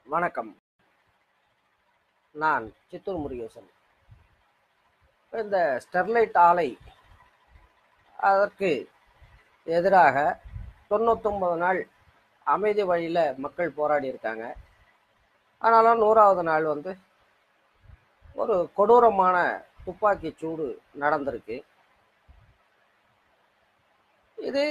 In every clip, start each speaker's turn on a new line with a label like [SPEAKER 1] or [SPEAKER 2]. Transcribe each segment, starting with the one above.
[SPEAKER 1] வணக்கம் நான் சித்தூர் முருகேசன் இந்த ஸ்டெர்லைட் ஆலை அதற்கு எதிராக தொண்ணூத்தொம்பது நாள் அமைதி வழியில் மக்கள் போராடி இருக்காங்க ஆனாலும் நூறாவது நாள் வந்து ஒரு கொடூரமான துப்பாக்கி சூடு நடந்திருக்கு இது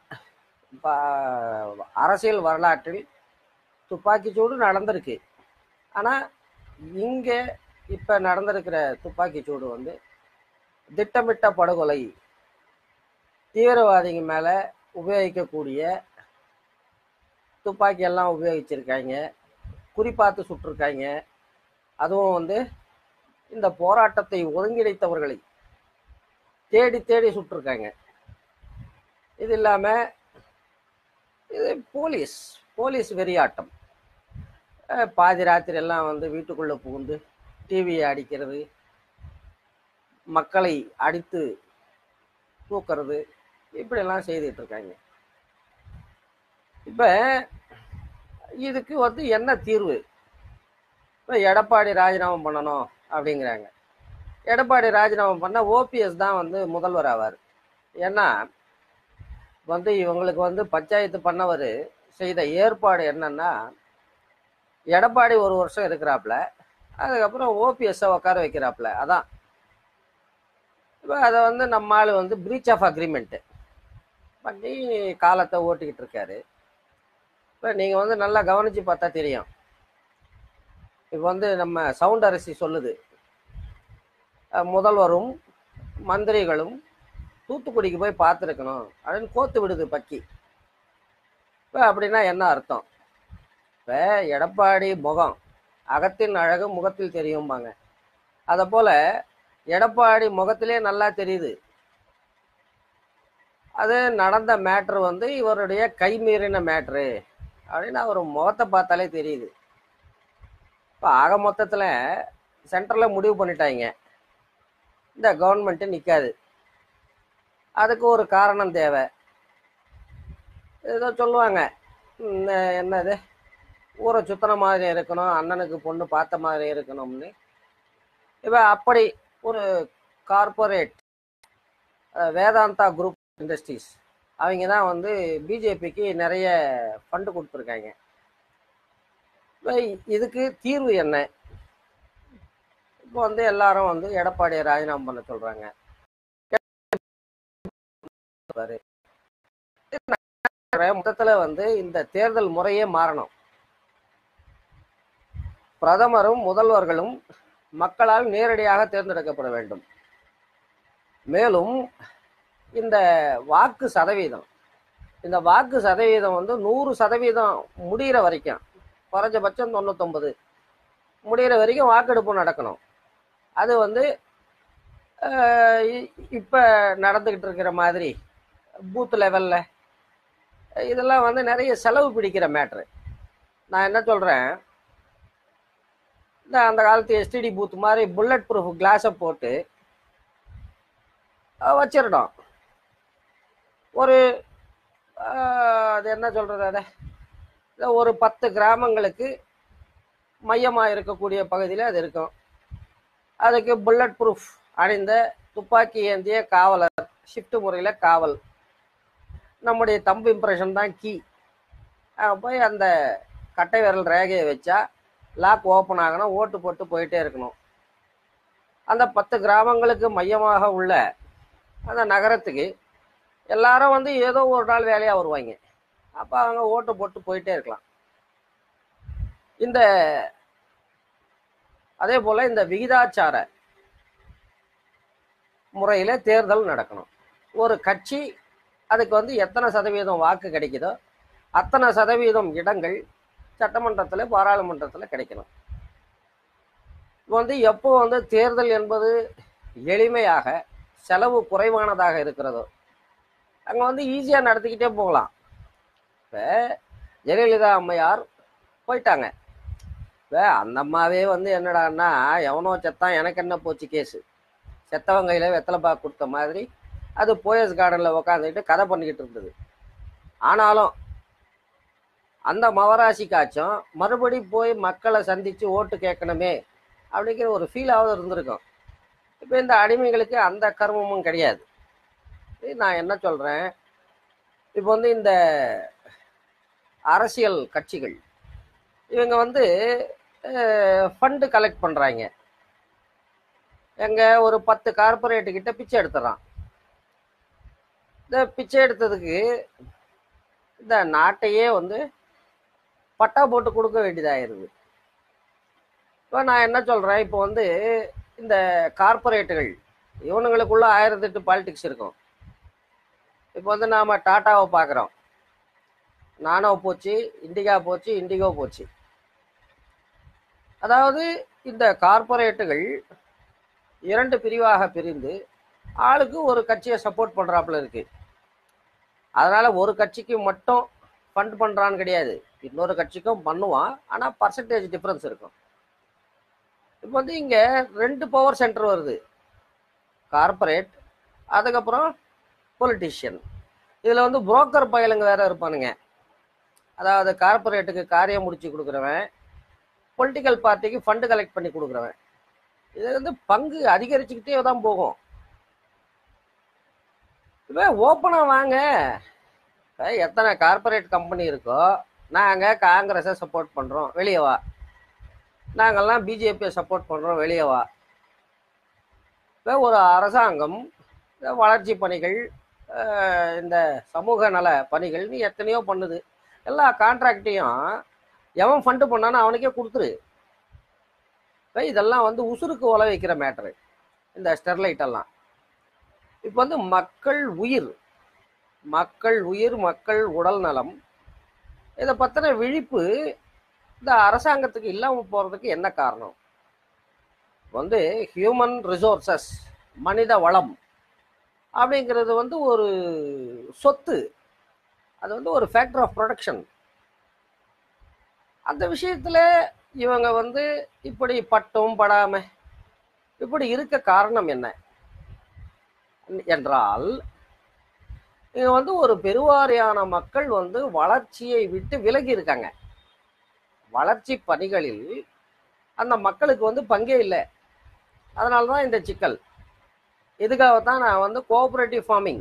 [SPEAKER 1] ப- அரசியல் வரலாற்றில் துப்பாக்கி சூடு நடந்திருக்கு ஆனால் இங்கே இப்போ நடந்திருக்கிற துப்பாக்கி சூடு வந்து திட்டமிட்ட படுகொலை தீவிரவாதிங்க மேலே உபயோகிக்கக்கூடிய துப்பாக்கி எல்லாம் உபயோகிச்சிருக்காங்க குறிப்பாத்து சுட்டிருக்காங்க அதுவும் வந்து இந்த போராட்டத்தை ஒருங்கிணைத்தவர்களை தேடி தேடி சுட்டிருக்காங்க இது இல்லாமல் இது போலீஸ் போலீஸ் வெறியாட்டம் அஹ் பாதி ராத்திரி எல்லாம் வந்து வீட்டுக்குள்ளே புகுந்து டிவியை அடிக்கிறது மக்களை அடித்து தூக்கிறது இப்படியெல்லாம் செய்துட்டு இருக்காங்க இப்போ இதுக்கு வந்து என்ன தீர்வு இப்போ எடப்பாடி ராஜினாமா பண்ணணும் அப்படிங்கிறாங்க எடப்பாடி ராஜினாமா பண்ணால் ஓபிஎஸ் தான் வந்து முதல்வர் ஆவார் ஏன்னா வந்து இவங்களுக்கு வந்து பஞ்சாயத்து பண்ணவர் செய்த ஏற்பாடு என்னன்னா எடப்பாடி ஒரு வருஷம் இருக்கிறாப்புல அதுக்கப்புறம் ஓபிஎஸ்ஸை உட்கார வைக்கிறாப்புல அதான் இப்போ அதை வந்து நம்ம ஆள் வந்து பிரீச் ஆஃப் அக்ரிமெண்ட்டு பண்ணி காலத்தை ஓட்டிக்கிட்டு இருக்காரு இப்போ நீங்கள் வந்து நல்லா கவனித்து பார்த்தா தெரியும் இப்போ வந்து நம்ம சவுண்ட் அரசி சொல்லுது அஹ் முதல்வரும் மந்திரிகளும் தூத்துக்குடிக்கு போய் பார்த்துருக்கணும் அப்படின்னு கோத்து விடுது பக்கி இப்போ அப்படின்னா என்ன அர்த்தம் இப்போ எடப்பாடி முகம் அகத்தின் அழகு முகத்தில் தெரியும்பாங்க அதை போல் எடப்பாடி முகத்திலே நல்லா தெரியுது அது நடந்த மேட்ரு வந்து இவருடைய கைமீறின மேட்ரு அப்படின்னு அவர் முகத்தை பார்த்தாலே தெரியுது இப்போ ஆக மொத்தத்தில் சென்ட்ரலில் முடிவு பண்ணிட்டாங்க இந்த கவர்மெண்ட்டு நிற்காது அதுக்கு ஒரு காரணம் தேவை ஏதோ சொல்லுவாங்க இந்த என்னது ஊரை சுத்தின மாதிரி இருக்கணும் அண்ணனுக்கு பொண்ணு பார்த்த மாதிரி இருக்கணும்னு இப்போ அப்படி ஒரு கார்ப்பரேட் வேதாந்தா குரூப் இண்டஸ்ட்ரீஸ் அவங்க தான் வந்து பிஜேபிக்கு நிறைய ஃபண்டு கொடுத்துருக்காங்க இப்போ இதுக்கு தீர்வு என்ன இப்போ வந்து எல்லாரும் வந்து எடப்பாடியை ராஜினாமா பண்ண சொல்கிறாங்க மொத்தத்துல வந்து இந்த தேர்தல் முறையே மாறணும் பிரதமரும் முதல்வர்களும் மக்களால் நேரடியாக தேர்ந்தெடுக்கப்பட வேண்டும் மேலும் இந்த வாக்கு சதவீதம் இந்த வாக்கு சதவீதம் வந்து நூறு சதவீதம் முடிகிற வரைக்கும் குறைஞ்சபட்சம் தொண்ணூத்தொம்பது முடிகிற வரைக்கும் வாக்கெடுப்பு நடக்கணும் அது வந்து இப்போ நடந்துக்கிட்டு இருக்கிற மாதிரி பூத் லெவலில் இதெல்லாம் வந்து நிறைய செலவு பிடிக்கிற மேட்ரு நான் என்ன சொல்கிறேன் இந்த அந்த காலத்து எஸ்டிடி பூத் மாதிரி புல்லட் ப்ரூஃப் கிளாஸை போட்டு அஹ், வச்சிடணும் ஒரு அஹ், அது என்ன சொல்கிறது அதை இந்த ஒரு பத்து கிராமங்களுக்கு மையமாக இருக்கக்கூடிய பகுதியில் அது இருக்கும் அதுக்கு புல்லட் ப்ரூஃப் அணிந்த துப்பாக்கி ஏந்திய காவலர் ஷிஃப்ட் முறையில் காவல் நம்முடைய தம்பு இம்ப்ரெஷன் தான் கீ போய் அந்த கட்டை விரல் ரேகையை வச்சா லாக் ஓப்பன் ஆகணும் ஓட்டு போட்டு போயிட்டே இருக்கணும் அந்த பத்து கிராமங்களுக்கு மையமாக உள்ள அந்த நகரத்துக்கு எல்லாரும் வந்து ஏதோ ஒரு நாள் வேலையாக வருவாங்க அப்போ அவங்க ஓட்டு போட்டு போயிட்டே இருக்கலாம் இந்த அதே போல் இந்த விகிதாச்சார முறையில் தேர்தல் நடக்கணும் ஒரு கட்சி அதுக்கு வந்து எத்தனை சதவீதம் வாக்கு கிடைக்குதோ அத்தனை சதவீதம் இடங்கள் சட்டமன்றத்தில் பாராளுமன்றத்தில் கிடைக்கணும் இப்போ வந்து எப்போ வந்து தேர்தல் என்பது எளிமையாக செலவு குறைவானதாக இருக்கிறதோ அங்கே வந்து ஈஸியாக நடத்திக்கிட்டே போகலாம் இப்போ ஜெயலலிதா அம்மையார் போயிட்டாங்க இப்போ அந்த அம்மாவே வந்து என்னடான்னா எவனோ செத்தான் எனக்கு என்ன போச்சு கேஸு செத்தவன் கையில் வெத்தலைப்பாக்கு கொடுத்த மாதிரி அது போயஸ் கார்டனில் உக்காந்துக்கிட்டு கதை பண்ணிக்கிட்டு இருந்தது ஆனாலும் அந்த மவராசிக்காச்சும் மறுபடி போய் மக்களை சந்தித்து ஓட்டு கேட்கணுமே அப்படிங்கிற ஒரு ஃபீலாவது இருந்திருக்கும் இப்போ இந்த அடிமைகளுக்கு அந்த கர்மமும் கிடையாது இது நான் என்ன சொல்கிறேன் இப்போ வந்து இந்த அரசியல் கட்சிகள் இவங்க வந்து ஃபண்டு கலெக்ட் பண்ணுறாங்க எங்க ஒரு பத்து கார்பரேட்டு கிட்ட பிச்சை எடுத்துறான் இந்த பிச்சை எடுத்ததுக்கு இந்த நாட்டையே வந்து பட்டா போட்டு கொடுக்க வேண்டியதாயிருது இப்போ நான் என்ன சொல்கிறேன் இப்போ வந்து இந்த கார்பரேட்டுகள் இவனுங்களுக்குள்ள ஆயிரத்தெட்டு பாலிடிக்ஸ் இருக்கும் இப்போ வந்து நாம் டாட்டாவை பார்க்குறோம் நானோ போச்சு இண்டிகா போச்சு இண்டிகோ போச்சு அதாவது இந்த கார்பரேட்டுகள் இரண்டு பிரிவாக பிரிந்து ஆளுக்கு ஒரு கட்சியை சப்போர்ட் பண்ணுறாப்புல இருக்கு அதனால ஒரு கட்சிக்கு மட்டும் ஃபண்ட் பண்ணுறான்னு கிடையாது இன்னொரு கட்சிக்கும் பண்ணுவான் ஆனால் பர்சன்டேஜ் டிஃப்ரென்ஸ் இருக்கும் இப்போ வந்து இங்கே ரெண்டு பவர் சென்டர் வருது கார்பரேட் அதுக்கப்புறம் பொலிட்டிஷியன் இதில் வந்து புரோக்கர் பயலுங்க வேற இருப்பானுங்க அதாவது கார்பரேட்டுக்கு காரியம் முடிச்சு கொடுக்குறவன் பொலிட்டிக்கல் பார்ட்டிக்கு ஃபண்டு கலெக்ட் பண்ணி கொடுக்குறவன் இது வந்து பங்கு அதிகரிச்சுக்கிட்டே தான் போகும் இப்போ ஓப்பனாக வாங்க இப்ப எத்தனை கார்பரேட் கம்பெனி இருக்கோ நாங்கள் காங்கிரஸை சப்போர்ட் பண்ணுறோம் வெளியே வா நாங்கள்லாம் பிஜேபியை சப்போர்ட் பண்ணுறோம் வெளியே வா இப்போ ஒரு அரசாங்கம் இந்த வளர்ச்சி பணிகள் அஹ், இந்த சமூக நல பணிகள்னு எத்தனையோ பண்ணுது எல்லா கான்ட்ராக்டையும் எவன் ஃபண்டு பண்ணானோ அவனுக்கே கொடுத்துரு இப்ப இதெல்லாம் வந்து உசுருக்கு உல வைக்கிற மேட்ரு இந்த ஸ்டெர்லைட் எல்லாம் இப்போ வந்து மக்கள் உயிர் மக்கள் உயிர் மக்கள் உடல் நலம் இதை பற்றின விழிப்பு இந்த அரசாங்கத்துக்கு இல்லாமல் போகிறதுக்கு என்ன காரணம் வந்து ஹியூமன் ரிசோர்சஸ் மனித வளம் அப்படிங்கிறது வந்து ஒரு சொத்து அது வந்து ஒரு ஃபேக்டர் ஆஃப் ப்ரொடக்ஷன் அந்த விஷயத்துல இவங்க வந்து இப்படி பட்டும் படாம இப்படி இருக்க காரணம் என்ன என்றால் இங்க வந்து ஒரு பெருவாரியான மக்கள் வந்து வளர்ச்சியை விட்டு விலகி இருக்காங்க வளர்ச்சி பணிகளில் அந்த மக்களுக்கு வந்து பங்கே இல்லை அதனால தான் இந்த சிக்கல் இதுக்காக தான் நான் வந்து கோஆபரேட்டிவ் ஃபார்மிங்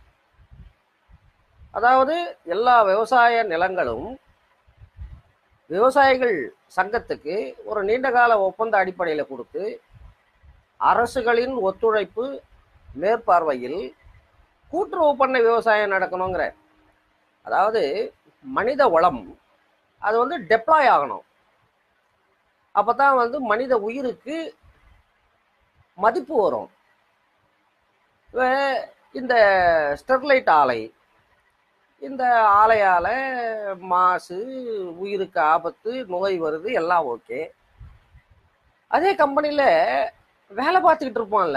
[SPEAKER 1] அதாவது எல்லா விவசாய நிலங்களும் விவசாயிகள் சங்கத்துக்கு ஒரு நீண்டகால ஒப்பந்த அடிப்படையில் கொடுத்து அரசுகளின் ஒத்துழைப்பு மேற்பார்வையில் கூட்டுறவு பண்ண விவசாயம் நடக்கணுங்கிற அதாவது மனித வளம் அது வந்து டெப்ளாய் ஆகணும் அப்போ தான் வந்து மனித உயிருக்கு மதிப்பு வரும் இப்ப இந்த ஸ்டெர்லைட் ஆலை இந்த ஆலையால மாசு உயிருக்கு ஆபத்து நோய் வருது எல்லாம் ஓகே அதே கம்பெனியில் வேலை பார்த்துக்கிட்டு இருப்பான்ல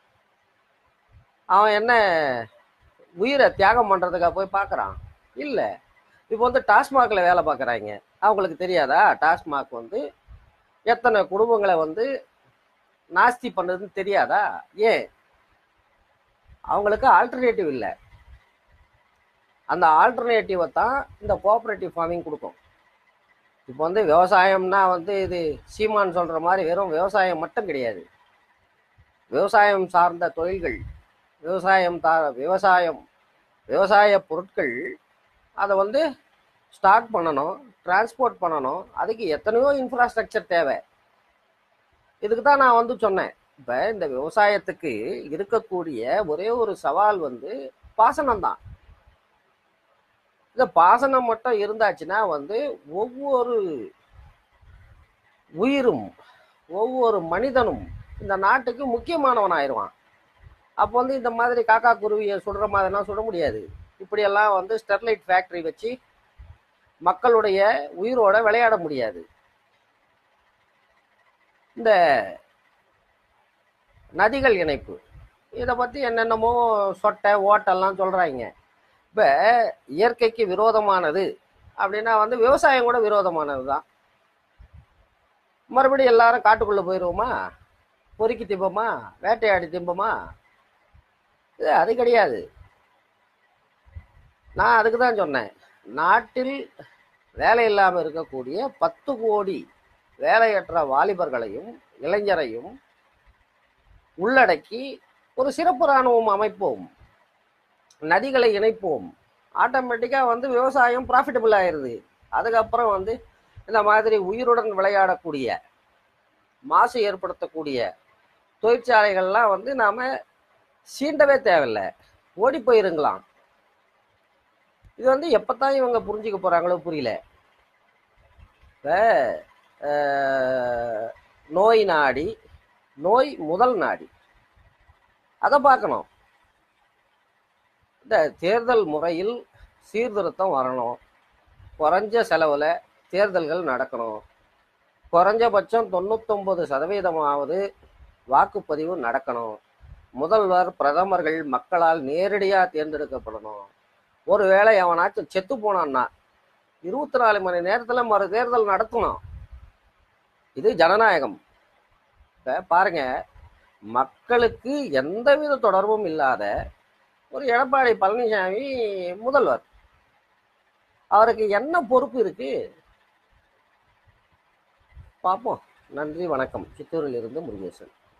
[SPEAKER 1] அவன் என்ன உயிரை தியாகம் பண்ணுறதுக்காக போய் பார்க்குறான் இல்லை இப்போ வந்து டாஸ்மாகில் வேலை பார்க்குறாங்க அவங்களுக்கு தெரியாதா டாஸ்மாக் வந்து எத்தனை குடும்பங்களை வந்து நாஸ்தி பண்ணுறதுன்னு தெரியாதா ஏன் அவங்களுக்கு ஆல்டர்னேட்டிவ் இல்லை அந்த ஆல்டர்னேட்டிவை தான் இந்த கோஆப்ரேட்டிவ் ஃபார்மிங் கொடுக்கும் இப்போ வந்து விவசாயம்னா வந்து இது சீமான் சொல்கிற மாதிரி வெறும் விவசாயம் மட்டும் கிடையாது விவசாயம் சார்ந்த தொழில்கள் விவசாயம் தா விவசாயம் விவசாய பொருட்கள் அதை வந்து ஸ்டாக் பண்ணணும் டிரான்ஸ்போர்ட் பண்ணணும் அதுக்கு எத்தனையோ இன்ஃப்ராஸ்ட்ரக்சர் தேவை இதுக்கு தான் நான் வந்து சொன்னேன் இப்போ இந்த விவசாயத்துக்கு இருக்கக்கூடிய ஒரே ஒரு சவால் வந்து பாசனம் தான் இந்த பாசனம் மட்டும் இருந்தாச்சுன்னா வந்து ஒவ்வொரு உயிரும் ஒவ்வொரு மனிதனும் இந்த நாட்டுக்கு முக்கியமானவன் ஆயிடுவான் அப்போ வந்து இந்த மாதிரி காக்கா குருவியை சுடுற மாதிரிலாம் சுட முடியாது இப்படியெல்லாம் வந்து ஸ்டெர்லைட் ஃபேக்டரி வச்சு மக்களுடைய உயிரோட விளையாட முடியாது இந்த நதிகள் இணைப்பு இதை பற்றி என்னென்னமோ சொட்டை ஓட்டெல்லாம் சொல்கிறாங்க இப்போ இயற்கைக்கு விரோதமானது அப்படின்னா வந்து விவசாயம் கூட விரோதமானது தான் மறுபடியும் எல்லாரும் காட்டுக்குள்ளே போயிடுவோமா பொறுக்கி திம்பமா வேட்டையாடி திம்பமா இது அது கிடையாது நான் அதுக்கு தான் சொன்னேன் நாட்டில் வேலை இல்லாமல் இருக்கக்கூடிய பத்து கோடி வேலையற்ற வாலிபர்களையும் இளைஞரையும் உள்ளடக்கி ஒரு சிறப்பு இராணுவம் அமைப்போம் நதிகளை இணைப்போம் ஆட்டோமேட்டிக்காக வந்து விவசாயம் ப்ராஃபிட்டபிள் ஆயிடுது அதுக்கப்புறம் வந்து இந்த மாதிரி உயிருடன் விளையாடக்கூடிய மாசு ஏற்படுத்தக்கூடிய தொழிற்சாலைகள்லாம் வந்து நாம் சீண்டவே தேவையில்லை ஓடி போயிருங்களாம் இது வந்து எப்பத்தான் இவங்க புரிஞ்சுக்க போகிறாங்களோ புரியல இப்போ நோய் நாடி நோய் முதல் நாடி அதை பார்க்கணும் இந்த தேர்தல் முறையில் சீர்திருத்தம் வரணும் குறைஞ்ச செலவில் தேர்தல்கள் நடக்கணும் குறைஞ்சபட்சம் தொண்ணூத்தொம்பது சதவீதமாவது வாக்குப்பதிவு நடக்கணும் முதல்வர் பிரதமர்கள் மக்களால் நேரடியாக தேர்ந்தெடுக்கப்படணும் ஒருவேளை எவனாச்சும் செத்து போனான்னா இருபத்தி நாலு மணி நேரத்தில் மறு தேர்தல் நடத்தணும் இது ஜனநாயகம் இப்போ பாருங்க மக்களுக்கு எந்தவித தொடர்பும் இல்லாத ஒரு எடப்பாடி பழனிசாமி முதல்வர் அவருக்கு என்ன பொறுப்பு இருக்கு பார்ப்போம் நன்றி வணக்கம் சித்தூரில் இருந்து முருகேசன்